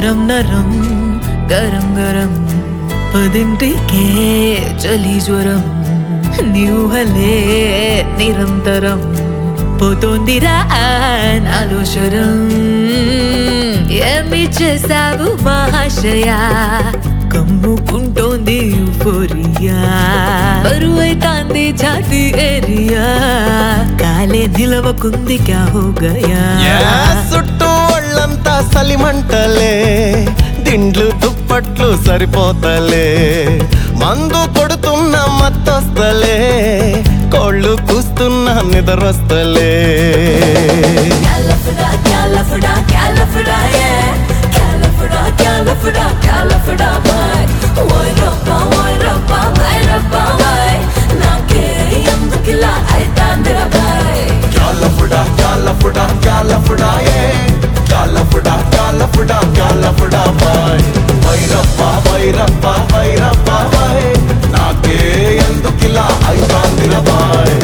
నరం నరం గరం గరం పదింటికే చలి జ్వరం నీవుహలే నిరంతరం పోతోందిరా నాలో శరం ఏమి చేసావు మహాశయా కమ్ముకుంటోంది యూఫోరియా బరువైతాంది ఛాతి ఏరియా కాలే నిలవకుంది క్యా హో గయా చుట్టూ ఒళ్ళంతా సలిమంటలే దిండ్లు దుప్పట్లు సరిపోతలే మందు కొడుతున్న మత్తొస్తలే కోళ్ళు కూస్తున్న నిద్రొస్తలే California, California, California, yeah. California, California, California, boy. Oirappa, oirappa, oirappa, boy. నాకే ఎందుకిలా అయితాందిరా boy. California, California, California, yeah. California, California, California, boy. వైరప్ప వైరప్ప వైరప్ప బాయ్ నాకే ఎందుకిలా అయితాందిరా బాయ్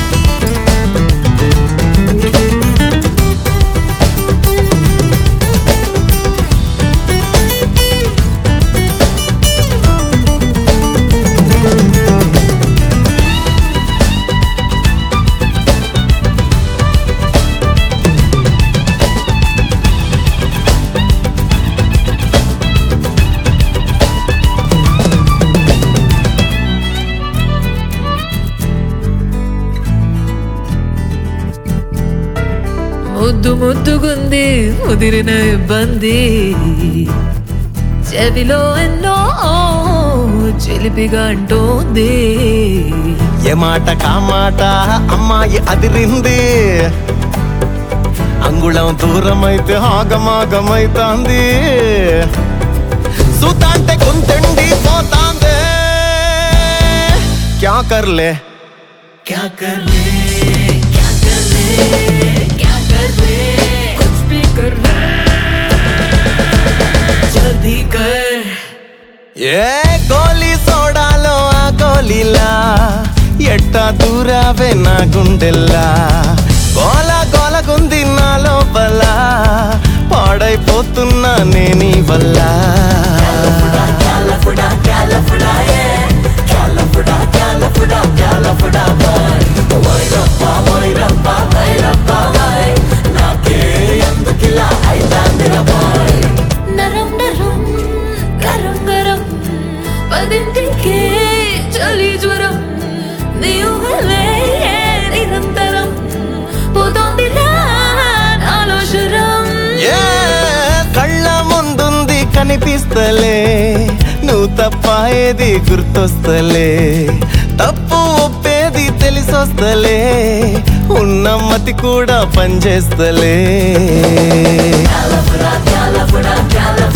ముద్దు ముద్దుగుంది ముదిరిన ఇబ్బంది చెవిలో ఎన్నో చిలిపిగా అంటోంది ఏ మాట కామాట అమ్మాయి అదిరింది అంగుళం దూరమైతే ఆగమాగమైతాంది సుతాంటే గుంతండి పోతాందే క్యా కర్లే क्या कर ले क्या कर ले क्या कर ले कुछ भी कर ले जल्दी कर ఏ గోలీ సోడాలో ఆ గోలీలా ఎట్టా దూరావే నా గుండెల్లా గోల గోలగుంది నా లోపల పాడైపోతున్నా నేనీ వల్ల California, California, yeah. California, California, California, boy. Oirappa, oirappa, oirappa, boy. నాకే ఎందుకిలా అయితాందిరా boy. నరం నరం గరం గరం పదింటికే చలి జ్వరం నీవులే నిరంతరం పోతోంది నాలో శరం ఏ కళ్ళ ముందుంది కనిపిస్తలే నువ్వు తప్ప ఏది గుర్తొస్తలే తప్పు ఒప్పేది తెలిసొస్తలే ఉన్న మతి కూడా పనిచేస్తలే California, California, California